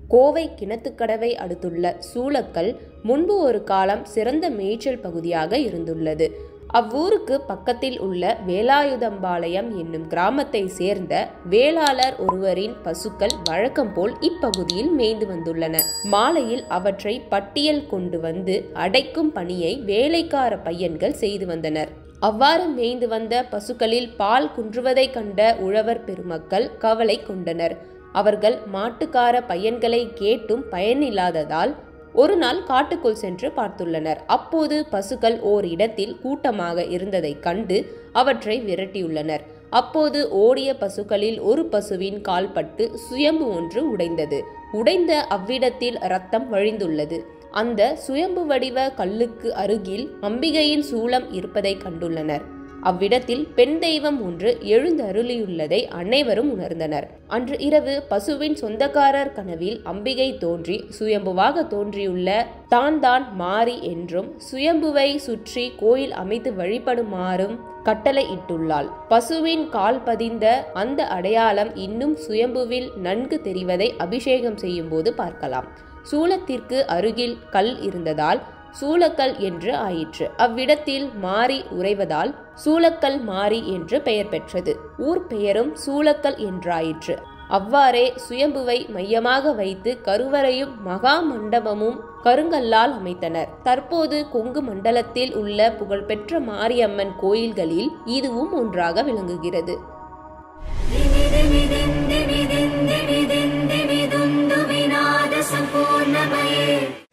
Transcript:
கோவை கிணத்துக்கடவை அடுத்துள்ள சூளக்கல் முன்பு ஒரு காலம் சிறந்த மேய்ச்சல் பகுதியாக இருந்துள்ளது அவ்வூருக்கு பக்கத்தில் உள்ள வேலாயுதம்பாளையம் என்னும் கிராமத்தை சேர்ந்த வேளாளர் ஒருவரின் பசுக்கள் வழக்கம் போல் இப்பகுதியில் மேய்ந்து வந்துள்ளன மாலையில் அவற்றை பட்டியல் கொண்டு வந்து அடைக்கும் பணியை வேலைக்கார பையன்கள் செய்து வந்தனர் அவ்வாறு மேய்ந்து வந்த பசுக்களில் பால் குன்றுவதைக் கண்ட உழவர் பெருமக்கள் கவலை கொண்டனர் அவர்கள் மாட்டுக்கார பையன்களை கேட்டும் பயனில்லாததால் ஒரு நாள் காட்டுக்குள் சென்று பார்த்துள்ளனர் அப்போது பசுக்கள் ஓர் இடத்தில் கூட்டமாக இருந்ததைக் கண்டு அவற்றை விரட்டியுள்ளனர் அப்போது ஓடிய பசுக்களில் ஒரு பசுவின் கால்பட்டு சுயம்பு ஒன்று உடைந்தது உடைந்த அவ்விடத்தில் ரத்தம் வழிந்துள்ளது அந்த சுயம்பு வடிவ கல்லுக்கு அருகில் அம்பிகையின் சூலம் இருப்பதை கண்டுள்ளனர் அவ்விடத்தில் பெண் தெய்வம் ஒன்று எழுந்தருளியுள்ளதை அனைவரும் உணர்ந்தனர் அன்று இரவு பசுவின் சொந்தக்காரர் கனவில் அம்பிகை தோன்றி சுயம்புவாக தோன்றியுள்ள தான் தான் மாறி என்றும் சுயம்புவை சுற்றி கோயில் அமைத்து வழிபடுமாறும் கட்டளை இட்டுள்ளாள் பசுவின் கால் பதிந்த அந்த அடையாளம் இன்னும் சுயம்புவில் நன்கு தெரிவதை அபிஷேகம் செய்யும் போது பார்க்கலாம் சூலத்திற்கு அருகில் கல் இருந்ததால் சூலக்கல் என்று ஆயிற்று அவ்விடத்தில் மாறி உறைவதால் சூலக்கல் மாறி என்று பெயர் பெற்றது ஊர் பெயரும் சூலக்கல் என்றாயிற்று அவ்வாறே சுயம்புவை மையமாக வைத்து கருவறையும் மகா மண்டபமும் கருங்கல்லால் அமைத்தனர் தற்போது கொங்கு மண்டலத்தில் உள்ள புகழ்பெற்ற மாரியம்மன் கோயில்களில் இதுவும் ஒன்றாக விளங்குகிறது दिविदिन्दि विदिन्दि विदिन्दि विदुन्दु विनाद सम्पूर्णमये